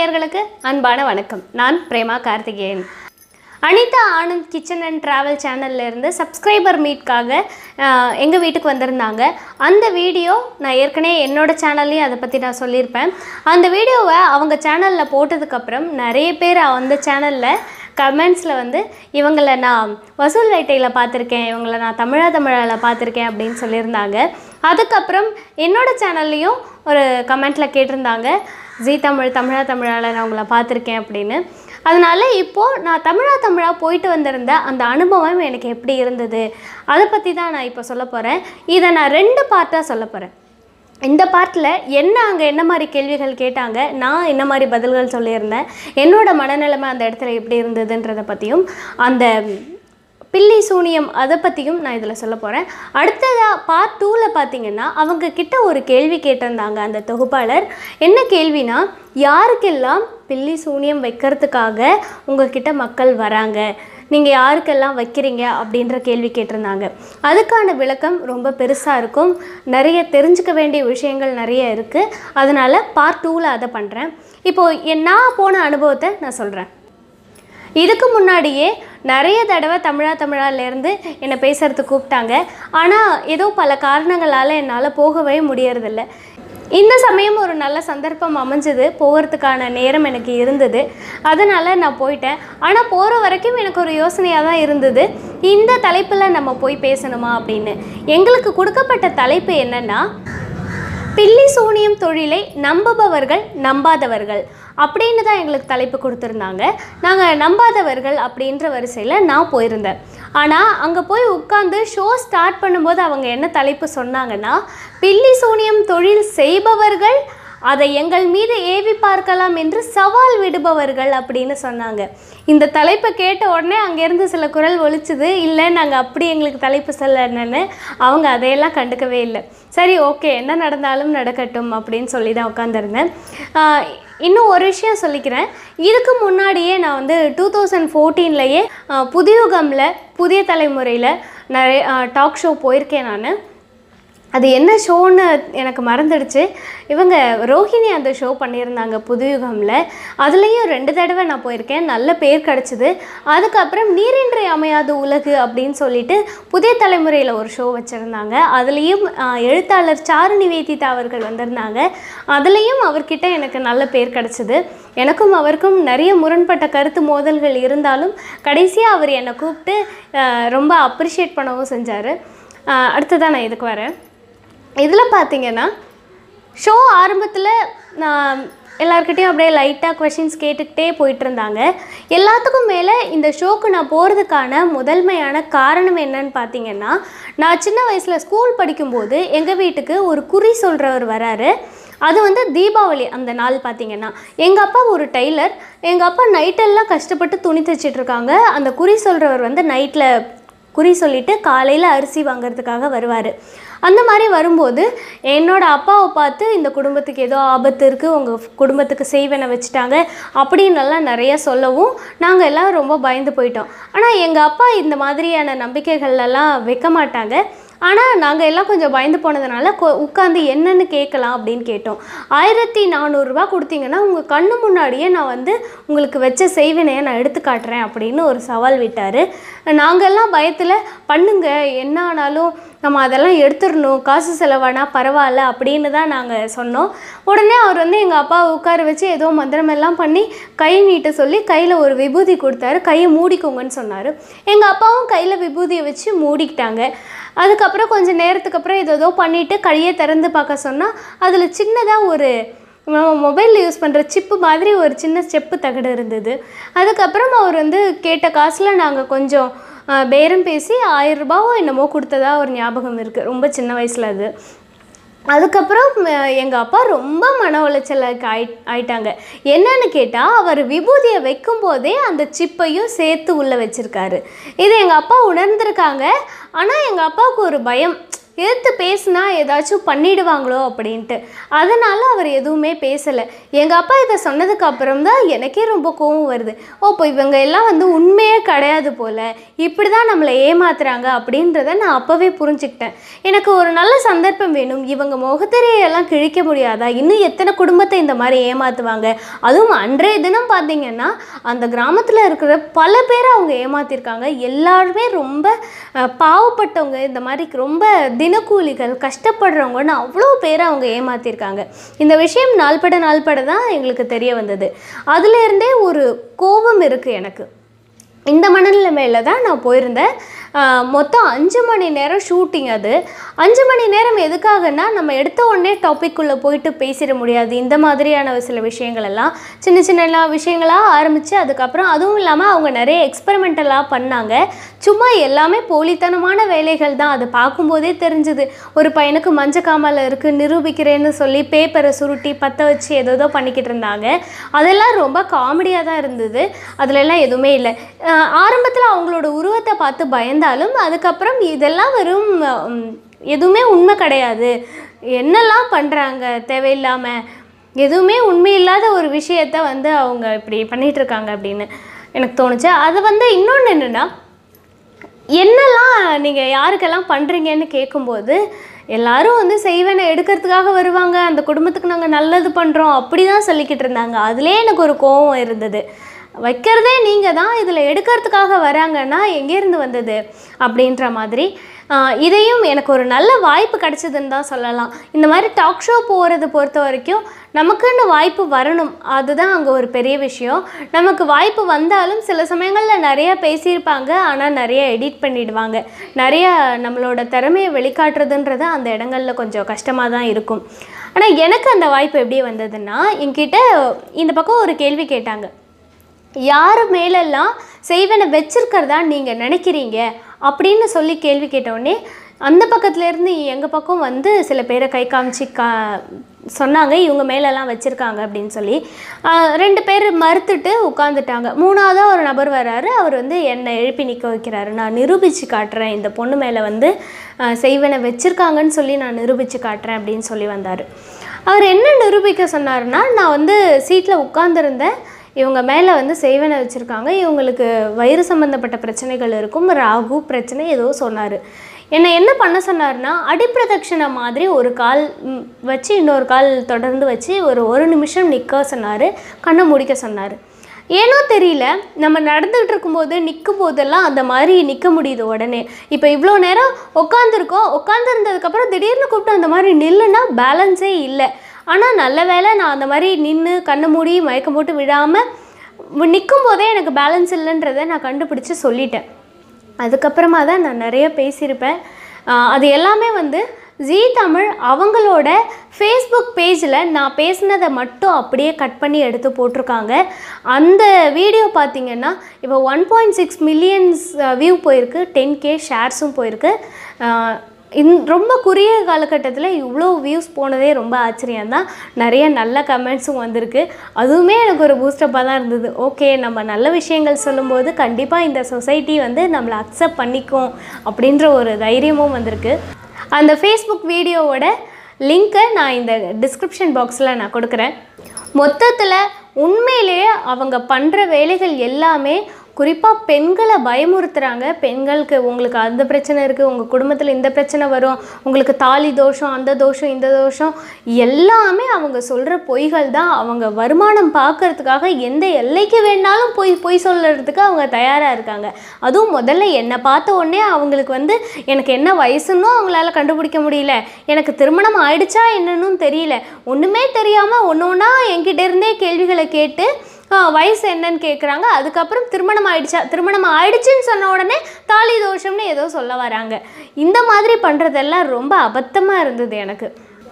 நேயர்களுக்கு அன்பான வணக்கம் நான் Prema Karthikeyan Anitha Anand kitchen and travel சேனல்ல இருந்து சப்ஸ்கிரைபர் மீட்காக எங்கள் வீட்டுக்கு வந்திருந்தாங்க அந்த வீடியோ நான் ஏற்கனவே என்னோட சேனல்லையும் அதை பற்றி நான் சொல்லியிருப்பேன் அந்த வீடியோவை அவங்க சேனலில் போட்டதுக்கப்புறம் நிறைய பேர் அந்த சேனலில் கமெண்ட்ஸில் வந்து இவங்களை நான் வசூல் வேட்டையில் பார்த்துருக்கேன் இவங்களை நான் தமிழா தமிழாவில் பார்த்துருக்கேன் அப்படின்னு சொல்லியிருந்தாங்க அதுக்கப்புறம் என்னோட சேனல்லையும் ஒரு கமெண்ட்டில் கேட்டிருந்தாங்க ஜீ தமிழ் தமிழா தமிழால் நான் உங்களை பார்த்துருக்கேன் அப்படின்னு அதனால இப்போது நான் தமிழா தமிழா போயிட்டு வந்திருந்த அந்த அனுபவம் எனக்கு எப்படி இருந்தது அதை பற்றி தான் நான் இப்போ சொல்ல போகிறேன் இதை நான் ரெண்டு பார்ட்டாக சொல்ல போகிறேன் இந்த பார்ட்டில் என்ன அங்கே என்ன மாதிரி கேள்விகள் கேட்டாங்க நான் என்ன மாதிரி பதில்கள் சொல்லியிருந்தேன் என்னோட மனநிலைமை அந்த இடத்துல எப்படி இருந்ததுன்றதை பற்றியும் அந்த பில்லி சூனியம் அதை பற்றியும் நான் இதில் சொல்ல போகிறேன் அடுத்ததாக பார்ட் டூவில் பார்த்தீங்கன்னா அவங்க கிட்ட ஒரு கேள்வி கேட்டிருந்தாங்க அந்த தொகுப்பாளர் என்ன கேள்வினா யாருக்கெல்லாம் பில்லி சூனியம் வைக்கிறதுக்காக உங்ககிட்ட மக்கள் வராங்க நீங்கள் யாருக்கெல்லாம் வைக்கிறீங்க அப்படின்ற கேள்வி கேட்டிருந்தாங்க அதுக்கான விளக்கம் ரொம்ப பெருசாக இருக்கும் நிறைய தெரிஞ்சுக்க வேண்டிய விஷயங்கள் நிறைய இருக்குது அதனால் பார்ட் டூவில் அதை பண்ணுறேன் இப்போது என் நான் போன அனுபவத்தை நான் சொல்கிறேன் இதுக்கு முன்னாடியே நிறைய தடவை தமிழா தமிழாலேருந்து என்னை பேசுகிறதுக்கு கூப்பிட்டாங்க ஆனால் ஏதோ பல காரணங்களால் என்னால் போகவே முடியறதில்ல இந்த சமயம் ஒரு நல்ல சந்தர்ப்பம் அமைஞ்சது போகிறதுக்கான நேரம் எனக்கு இருந்தது அதனால் நான் போயிட்டேன் ஆனால் போகிற வரைக்கும் எனக்கு ஒரு யோசனையாக தான் இருந்தது இந்த தலைப்பில் நம்ம போய் பேசணுமா அப்படின்னு எங்களுக்கு கொடுக்கப்பட்ட தலைப்பு என்னென்னா பில்லி சூனியம் தொழிலை நம்புபவர்கள் நம்பாதவர்கள் அப்படின்னு தான் எங்களுக்கு தலைப்பு கொடுத்துருந்தாங்க நாங்கள் நம்பாதவர்கள் அப்படின்ற வரிசையில் நான் போயிருந்தேன் ஆனால் அங்கே போய் உட்காந்து ஷோ ஸ்டார்ட் பண்ணும்போது அவங்க என்ன தலைப்பு சொன்னாங்கன்னா பில்லி சூனியம் தொழில் செய்பவர்கள் அதை எங்கள் மீது ஏவி பார்க்கலாம் என்று சவால் விடுபவர்கள் அப்படின்னு சொன்னாங்க இந்த தலைப்பை கேட்ட உடனே அங்கேருந்து சில குரல் ஒலிச்சுது இல்லை நாங்கள் அப்படி எங்களுக்கு தலைப்பு சொல்லணுன்னு அவங்க அதையெல்லாம் கண்டுக்கவே இல்லை சரி ஓகே என்ன நடந்தாலும் நடக்கட்டும் அப்படின்னு சொல்லி தான் உட்காந்துருந்தேன் இன்னும் ஒரு விஷயம் சொல்லிக்கிறேன் இதுக்கு முன்னாடியே நான் வந்து டூ தௌசண்ட் ஃபோர்டீன்லேயே புதியுகமில் புதிய தலைமுறையில் நிறைய டாக் ஷோ போயிருக்கேன் நான் அது என்ன ஷோன்னு எனக்கு மறந்துடுச்சு இவங்க ரோஹிணி அந்த ஷோ பண்ணியிருந்தாங்க புதுயுகமில் அதுலேயும் ரெண்டு தடவை நான் போயிருக்கேன் நல்ல பேர் கிடச்சிது அதுக்கப்புறம் நீரின்றி அமையாத உலகு அப்படின்னு சொல்லிட்டு புதிய தலைமுறையில் ஒரு ஷோ வச்சுருந்தாங்க அதுலேயும் ஆஹ், எழுத்தாளர் சாரு நிவேதிதா அவர்கள் வந்திருந்தாங்க அதுலேயும் அவர்கிட்ட எனக்கு நல்ல பேர் கிடச்சிது எனக்கும் அவருக்கும் நிறைய முரண்பட்ட கருத்து மோதல்கள் இருந்தாலும் கடைசியாக அவர் என்னை கூப்பிட்டு ஆஹ், ரொம்ப அப்ரிஷியேட் பண்ணவும் செஞ்சார் அடுத்ததான் நான் இதுக்கு வரேன் இதில் பார்த்தீங்கன்னா ஷோ ஆரம்பத்தில் நான் எல்லாருக்கிட்டையும் அப்படியே லைட்டாக கொஷின்ஸ் கேட்டுக்கிட்டே போயிட்டு இருந்தாங்க எல்லாத்துக்கும் மேலே இந்த ஷோக்கு நான் போகிறதுக்கான முதன்மையான காரணம் என்னன்னு பார்த்தீங்கன்னா நான் சின்ன வயசில் ஸ்கூல் படிக்கும்போது எங்கள் வீட்டுக்கு ஒரு குறி சொல்கிறவர் வராரு அது வந்து தீபாவளி அந்த நாள் பார்த்தீங்கன்னா எங்கள் அப்பா ஒரு டெய்லர் எங்கள் அப்பா நைட்டெல்லாம் கஷ்டப்பட்டு துணி தைச்சிட்டு இருக்காங்க அந்த குறி சொல்கிறவர் வந்து நைட்டில் குறி சொல்லிட்டு காலையில் அரிசி வாங்குறதுக்காக வருவார் அந்த மாதிரி வரும்போது என்னோட அப்பாவை பார்த்து இந்த குடும்பத்துக்கு ஏதோ ஆபத்து இருக்குது உங்கள் குடும்பத்துக்கு செய்வனை வச்சுட்டாங்க அப்படின்னெல்லாம் நிறைய சொல்லவும் நாங்கள் எல்லாம் ரொம்ப பயந்து போயிட்டோம் ஆனால் எங்கள் அப்பா இந்த மாதிரியான நம்பிக்கைகள்லாம் வைக்க மாட்டாங்க ஆனால் நாங்கள் எல்லாம் கொஞ்சம் பயந்து போனதுனால கொ- உட்காந்து என்னன்னு கேட்கலாம் அப்படின்னு கேட்டோம் ஆயிரத்தி நானூறுரூவா கொடுத்தீங்கன்னா உங்கள் கண்ணு முன்னாடியே நான் வந்து உங்களுக்கு வச்ச செய்வினையை நான் எடுத்து காட்டுறேன் அப்படின்னு ஒரு சவால் விட்டார் நாங்கள்லாம் பயத்தில் பண்ணுங்க என்ன ஆனாலும் நம்ம அதெல்லாம் எடுத்துடணும் காசு செலவானா பரவாயில்ல அப்படின்னு தான் நாங்கள் சொன்னோம் உடனே அவர் வந்து எங்கள் அப்பாவை உட்கார வச்சு ஏதோ மந்திரமெல்லாம் பண்ணி கை நீட்ட சொல்லி கையில் ஒரு விபூதி கொடுத்தாரு கையை மூடிக்கோங்கன்னு சொன்னார் எங்கள் அப்பாவும் கையில் விபூதியை வச்சு மூடிக்கிட்டாங்க அதுக்கப்புறம் கொஞ்சம் நேரத்துக்கு அப்புறம் ஏதோ ஏதோ பண்ணிவிட்டு கையை திறந்து பார்க்க சொன்னால் அதில் சின்னதாக ஒரு நம்ம மொபைலில் யூஸ் பண்ணுற சிப்பு மாதிரி ஒரு சின்ன செப்பு தகடு இருந்தது அதுக்கப்புறம் அவர் வந்து கேட்ட காசில் நாங்கள் கொஞ்சம் ஆ, பேரம் பேசி ஆயிரம் ரூபாவோ என்னமோ கொடுத்ததா ஒரு ஞாபகம் இருக்குது ரொம்ப சின்ன வயசில் அது அதுக்கப்புறம் எங்கள் அப்பா ரொம்ப மன உளைச்சலுக்கு ஆயி ஆயிட்டாங்க என்னன்னு கேட்டால் அவர் விபூதியை வைக்கும்போதே அந்த சிப்பையும் சேர்த்து உள்ளே வச்சுருக்காரு இது எங்கள் அப்பா உணர்ந்திருக்காங்க ஆனால் எங்கள் அப்பாவுக்கு ஒரு பயம் எதிர்த்து பேசுனா ஏதாச்சும் பண்ணிடுவாங்களோ அப்படின்ட்டு அதனால் அவர் எதுவுமே பேசலை எங்கள் அப்பா இதை சொன்னதுக்கு அப்புறம் தான் எனக்கே ரொம்ப கோவம் வருது ஓ இப்போ இவங்க எல்லாம் வந்து உண்மையே கிடையாது போல் இப்படி தான் நம்மளை ஏமாத்துறாங்க அப்படின்றத நான் அப்போவே புரிஞ்சுக்கிட்டேன் எனக்கு ஒரு நல்ல சந்தர்ப்பம் வேணும் இவங்க முகத்திரையெல்லாம் கிழிக்க முடியாதா இன்னும் எத்தனை குடும்பத்தை இந்த மாதிரி ஏமாற்றுவாங்க அதுவும் அன்றைய தினம் பார்த்தீங்கன்னா அந்த கிராமத்தில் இருக்கிற பல பேரை அவங்க ஏமாத்திருக்காங்க எல்லாருமே ரொம்ப அஹ், பாவப்பட்டவங்க இந்த மாதிரி ரொம்ப தினக்கூலிகள் கஷ்டப்படுறவங்கன்னு அவ்வளோ பேரை அவங்க ஏமாத்திருக்காங்க இந்த விஷயம் நாள்பட நாள்பட தான் எங்களுக்கு தெரிய வந்தது அதுலேருந்தே ஒரு கோபம் இருக்குது எனக்கு இந்த மனநிலைமையில் தான் நான் போயிருந்தேன் ஆஹ் மொத்தம் அஞ்சு மணி நேரம் ஷூட்டிங் அது அஞ்சு மணி நேரம் எதுக்காகன்னா நம்ம எடுத்த உடனே டாபிக்குள்ளே போயிட்டு பேசிட முடியாது இந்த மாதிரியான சில விஷயங்கள் எல்லாம் சின்ன சின்ன எல்லா விஷயங்களாக ஆரம்பித்து அதுக்கப்புறம் அதுவும் இல்லாமல் அவங்க நிறைய எக்ஸ்பெரிமெண்டலாக பண்ணாங்க சும்மா எல்லாமே போலித்தனமான வேலைகள் தான் அது பார்க்கும்போதே தெரிஞ்சுது ஒரு பையனுக்கு மஞ்சக்காமல் இருக்குது நிரூபிக்கிறேன்னு சொல்லி பேப்பரை சுருட்டி பற்ற வச்சு ஏதோ பண்ணிக்கிட்டு இருந்தாங்க அதெல்லாம் ரொம்ப காமெடியாக தான் இருந்தது அதுல எல்லாம் எதுவுமே இல்லை ஆரம்பத்தில் அவங்களோட உருவத்தை பார்த்து பயந்தாலும் அதுக்கப்புறம் இதெல்லாம் வெறும் உம், எதுவுமே உண்மை கிடையாது என்னெல்லாம் பண்ணுறாங்க தேவையில்லாமல் எதுவுமே உண்மை இல்லாத ஒரு விஷயத்த வந்து அவங்க இப்படி பண்ணிட்டு இருக்காங்க அப்படின்னு எனக்கு தோணுச்சு அது வந்து இன்னொன்று என்னென்னா என்னெல்லாம் நீங்கள் யாருக்கெல்லாம் பண்ணுறீங்கன்னு கேட்கும்போது எல்லாரும் வந்து செய்வனை எடுக்கிறதுக்காக வருவாங்க அந்த குடும்பத்துக்கு நாங்கள் நல்லது பண்ணுறோம் அப்படி தான் சொல்லிக்கிட்டு இருந்தாங்க அதுலேயே எனக்கு ஒரு கோவம் இருந்தது வைக்கிறதே நீங்கள் தான் இதில் எடுக்கிறதுக்காக வராங்கன்னா எங்கேருந்து வந்தது அப்படின்ற மாதிரி ஆஹ் இதையும் எனக்கு ஒரு நல்ல வாய்ப்பு கிடைச்சதுன்னு தான் சொல்லலாம் இந்த மாதிரி டாக் ஷோ போகிறது பொறுத்த வரைக்கும் நமக்குன்னு வாய்ப்பு வரணும் அதுதான் அங்கே ஒரு பெரிய விஷயம் நமக்கு வாய்ப்பு வந்தாலும் சில சமயங்களில் நிறைய பேசியிருப்பாங்க ஆனால் நிறைய எடிட் பண்ணிடுவாங்க நிறைய நம்மளோட திறமையை வெளிக்காட்டுறதுன்றது அந்த இடங்கள்ல கொஞ்சம் கஷ்டமாக தான் இருக்கும் ஆனால் எனக்கு அந்த வாய்ப்பு எப்படி வந்ததுன்னா என்கிட்ட இந்த பக்கம் ஒரு கேள்வி கேட்டாங்க யார் மேலெல்லாம் செய்வனை வச்சிருக்கிறதா நீங்கள் நினைக்கிறீங்க அப்படின்னு சொல்லி கேள்வி கேட்டவுடனே அந்த பக்கத்துலேருந்து எங்கள் பக்கம் வந்து சில பேரை கை காமிச்சு கா சொன்னாங்க இவங்க மேலெல்லாம் வச்சுருக்காங்க அப்படின்னு சொல்லி ஆஹ் ரெண்டு பேர் மறுத்துட்டு உட்காந்துட்டாங்க மூணாவதாக ஒரு நபர் வராரு அவர் வந்து என்னை எழுப்பி நிற்க வைக்கிறாரு நான் நிரூபித்து காட்டுறேன் இந்த பொண்ணு மேலே வந்து ஆஹ் செய்வனை வச்சுருக்காங்கன்னு சொல்லி நான் நிரூபித்து காட்டுறேன் அப்படின்னு சொல்லி வந்தார் அவர் என்ன நிரூபிக்க சொன்னாருன்னா நான் வந்து சீட்டில் உட்காந்துருந்தேன் இவங்க மேலே வந்து செய்வனை வச்சுருக்காங்க இவங்களுக்கு வயிறு சம்மந்தப்பட்ட பிரச்சனைகள் இருக்கும் ராகு பிரச்சனை ஏதோ சொன்னார் என்னை என்ன பண்ண சொன்னார்னா அடிப்பிரதட்சணை மாதிரி ஒரு கால் ம், வச்சு இன்னொரு கால் தொடர்ந்து வச்சு ஒரு ஒரு நிமிஷம் நிற்க சொன்னார் கண்ணை முடிக்க சொன்னார் ஏனோ தெரியல நம்ம நடந்துகிட்டு இருக்கும்போது நிற்கும் போதெல்லாம் அந்த மாதிரி நிற்க முடியுது உடனே இப்போ இவ்வளோ நேரம் உட்காந்துருக்கோம் உட்காந்துருந்ததுக்கப்புறம் திடீர்னு கூப்பிட்டு அந்த மாதிரி நில்லுனா பேலன்ஸே இல்லை ஆனால் நல்ல வேளை நான் அந்த மாதிரி நின்று கண்ணை மூடி மயக்கம் போட்டு விழாமல் நிற்கும் போதே எனக்கு பேலன்ஸ் இல்லைன்றதை நான் கண்டுபிடிச்சி சொல்லிட்டேன் அதுக்கப்புறமா தான் நான் நிறைய பேசியிருப்பேன் ஆஹ் அது எல்லாமே வந்து ஜீ தமிழ் அவங்களோட ஃபேஸ்புக் பேஜில் நான் பேசினதை மட்டும் அப்படியே கட் பண்ணி எடுத்து போட்டிருக்காங்க அந்த வீடியோ பார்த்தீங்கன்னா இப்போ one point six millions view போயிருக்கு டென் கே ஷேர்ஸும் போயிருக்கு ஆஹ் இன் ரொம்ப குறுகிய காலகட்டத்தில் இவ்வளோ வியூஸ் போனதே ரொம்ப ஆச்சரியம் தான் நிறைய நல்ல கமெண்ட்ஸும் வந்திருக்கு அதுவுமே எனக்கு ஒரு பூஸ்டப்பாக தான் இருந்தது ஓகே நம்ம நல்ல விஷயங்கள் சொல்லும்போது கண்டிப்பாக இந்த சொசைட்டி வந்து நம்மளை அக்செப்ட் பண்ணிக்கும் அப்படின்ற ஒரு தைரியமும் வந்திருக்கு அந்த ஃபேஸ்புக் வீடியோவோட லிங்க்கை நான் இந்த டிஸ்கிரிப்ஷன் பாக்ஸில் நான் கொடுக்குறேன் மொத்தத்தில் உண்மையிலேயே அவங்க பண்ணுற வேலைகள் எல்லாமே குறிப்பாக பெண்களை பயமுறுத்துறாங்க பெண்களுக்கு உங்களுக்கு அந்த பிரச்சனை இருக்குது உங்கள் குடும்பத்தில் இந்த பிரச்சனை வரும் உங்களுக்கு தாலி தோஷம் அந்த தோஷம் இந்த தோஷம் எல்லாமே அவங்க சொல்கிற பொய்கள் தான் அவங்க வருமானம் பார்க்கறதுக்காக எந்த எல்லைக்கு வேணாலும் பொய் பொய் சொல்கிறதுக்கு அவங்க தயாராக இருக்காங்க அதுவும் முதல்ல என்னை பார்த்த உடனே அவங்களுக்கு வந்து எனக்கு என்ன வயசுன்னும் அவங்களால கண்டுபிடிக்க முடியல எனக்கு திருமணம் ஆயிடுச்சா என்னன்னு தெரியல ஒன்றுமே தெரியாமல் ஒன்று ஒன்றா என்கிட்ட இருந்தே கேள்விகளை கேட்டு ஆ, வயசு என்னன்னு கேட்குறாங்க அதுக்கப்புறம் திருமணம் ஆயிடுச்சா திருமணம் ஆயிடுச்சுன்னு சொன்ன உடனே தாலி தோஷம்னு ஏதோ சொல்ல வராங்க இந்த மாதிரி பண்ணுறதெல்லாம் ரொம்ப அபத்தமாக இருந்தது எனக்கு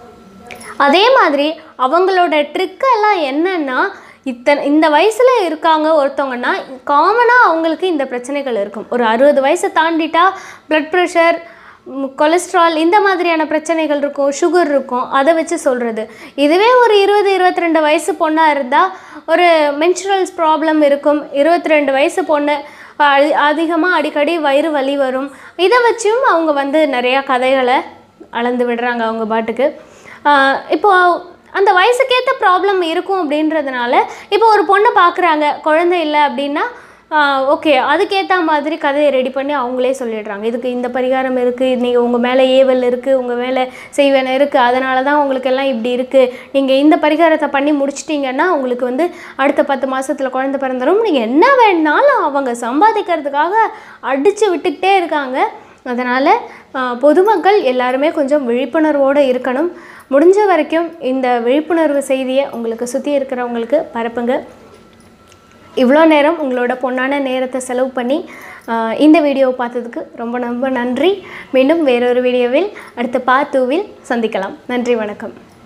அதே மாதிரி அவங்களோட ட்ரிக்கெல்லாம் என்னன்னா இத்தனை இந்த வயசில் இருக்காங்க ஒருத்தவங்கன்னா காமனாக அவங்களுக்கு இந்த பிரச்சனைகள் இருக்கும் ஒரு அறுபது வயசை தாண்டிட்டா ப்ளட் ப்ரெஷர் கொலஸ்ட்ரால் இந்த மாதிரியான பிரச்சனைகள் இருக்கும் சுகர் இருக்கும் அதை வச்சு சொல்கிறது இதுவே ஒரு இருபது இருபத்தி ரெண்டு வயசு பொண்ணாக இருந்தால் ஒரு மென்சுரல்ஸ் ப்ராப்ளம் இருக்கும் இருபத்தி ரெண்டு வயசு பொண்ணு அதிகமாக அடிக்கடி வயிறு வலி வரும் இதை வச்சும் அவங்க வந்து நிறையா கதைகளை அளந்து விடுறாங்க அவங்க பாட்டுக்கு ஆஹ் இப்போ அந்த வயசுக்கேற்ற ப்ராப்ளம் இருக்கும் அப்படின்றதுனால இப்போ ஒரு பொண்ணை பார்க்குறாங்க குழந்தை இல்லை அப்படின்னா ஓகே அதுக்கேற்ற மாதிரி கதையை ரெடி பண்ணி அவங்களே சொல்லிடுறாங்க இதுக்கு இந்த பரிகாரம் இருக்குது நீங்கள் உங்கள் மேலே ஏவல் இருக்குது உங்கள் மேலே செய்வன இருக்குது அதனால தான் உங்களுக்கு எல்லாம் இப்படி இருக்குது நீங்கள் இந்த பரிகாரத்தை பண்ணி முடிச்சிட்டிங்கன்னா உங்களுக்கு வந்து அடுத்த பத்து மாதத்தில் குழந்தை பிறந்துடும் நீங்கள் என்ன வேணாலும் அவங்க சம்பாதிக்கிறதுக்காக அடித்து விட்டுக்கிட்டே இருக்காங்க அதனால் பொதுமக்கள் எல்லாருமே கொஞ்சம் விழிப்புணர்வோடு இருக்கணும் முடிஞ்ச வரைக்கும் இந்த விழிப்புணர்வு செய்தியை உங்களுக்கு சுற்றி இருக்கிறவங்களுக்கு பரப்புங்க இவ்வளோ நேரம் உங்களோட பொன்னான நேரத்தை செலவு பண்ணி ஆஹ், இந்த வீடியோவை பார்த்ததுக்கு ரொம்ப ரொம்ப நன்றி மீண்டும் வேறொரு வீடியோவில் அடுத்த பார்ட் டூவில் சந்திக்கலாம் நன்றி வணக்கம்